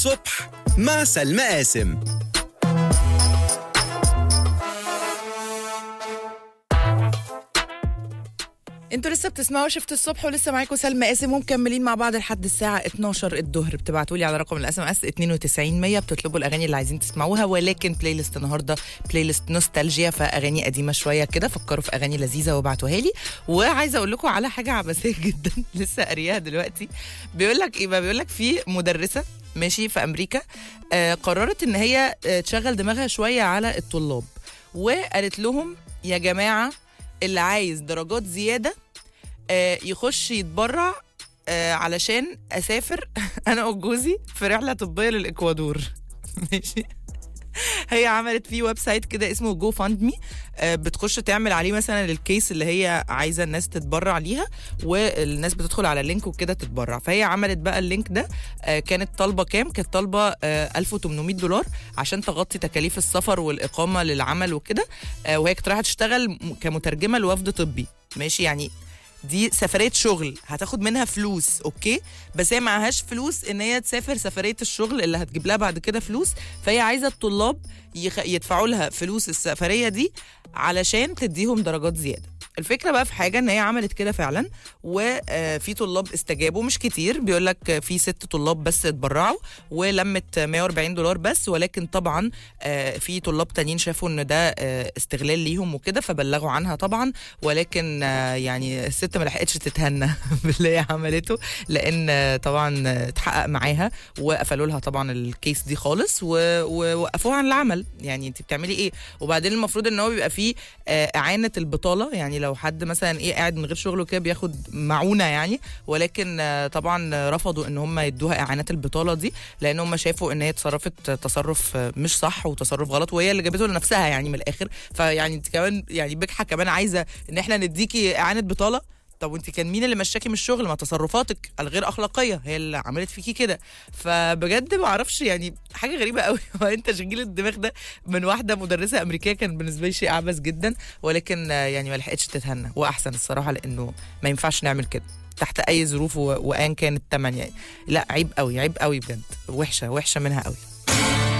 الصبح مع سلمى قاسم انتوا لسه بتسمعوا شفت الصبح ولسه معاكم سلمى قاسم ومكملين مع بعض لحد الساعه 12 الظهر بتبعتوا لي على رقم الاس ام اس 92 100 بتطلبوا الاغاني اللي عايزين تسمعوها ولكن بلاي ليست النهارده بلاي ليست نوستالجيا فاغاني قديمه شويه كده فكروا في اغاني لذيذه وابعتوها لي وعايزه اقول لكم على حاجه عبثيه جدا لسه قارياها دلوقتي بيقول لك ايه بقى بيقول لك في مدرسه ماشي في امريكا آه قررت ان هي آه تشغل دماغها شويه على الطلاب وقالت لهم يا جماعه اللي عايز درجات زياده آه، يخش يتبرع آه، علشان اسافر انا وجوزي في رحله طبيه للاكوادور ماشي هي عملت فيه ويب سايت كده اسمه جو فاند مي بتخش تعمل عليه مثلا الكيس اللي هي عايزه الناس تتبرع ليها والناس بتدخل على اللينك وكده تتبرع فهي عملت بقى اللينك ده آه، كانت طالبه كام كانت طالبه آه، 1800 دولار عشان تغطي تكاليف السفر والاقامه للعمل وكده آه، وهي كانت رايحه تشتغل م- كمترجمه لوفد طبي ماشي يعني دي سفرية شغل هتاخد منها فلوس اوكي بس هي معهاش فلوس ان هي تسافر سفرية الشغل اللي هتجيب لها بعد كده فلوس فهي عايزة الطلاب يخ... يدفعوا لها فلوس السفرية دي علشان تديهم درجات زيادة الفكرة بقى في حاجة ان هي عملت كده فعلا وفي طلاب استجابوا مش كتير بيقول لك في ست طلاب بس اتبرعوا ولمت 140 دولار بس ولكن طبعا آه، في طلاب تانيين شافوا ان ده آه، استغلال ليهم وكده فبلغوا عنها طبعا ولكن آه، يعني الست ما لحقتش تتهنى باللي هي عملته لان آه، طبعا آه، اتحقق معاها وقفلوا لها طبعا الكيس دي خالص و- ووقفوها عن العمل يعني انت بتعملي ايه وبعدين المفروض ان هو بيبقى فيه آه، اعانه البطاله يعني لو حد مثلا ايه قاعد من غير شغل وكده بياخد معونه يعني ولكن آه، طبعا رفضوا ان هم يدوها اعانات البطاله دي لان هم شافوا ان هي تصرفت تصرف آه، مش صح وتصرف غلط وهي اللي جابته لنفسها يعني من الاخر فيعني انت كمان يعني بجحه كمان عايزه ان احنا نديكي اعانه بطاله طب وانت كان مين اللي مشاكي من الشغل ما تصرفاتك الغير اخلاقيه هي اللي عملت فيكي كده فبجد ما اعرفش يعني حاجه غريبه قوي هو انت تشغيل الدماغ ده من واحده مدرسه امريكيه كان بالنسبه لي شيء عبث جدا ولكن آه، يعني ما لحقتش تتهنى واحسن الصراحه لانه ما ينفعش نعمل كده تحت اي ظروف و- وان كان الثمن يعني لا عيب قوي عيب قوي بجد وحشه وحشه منها قوي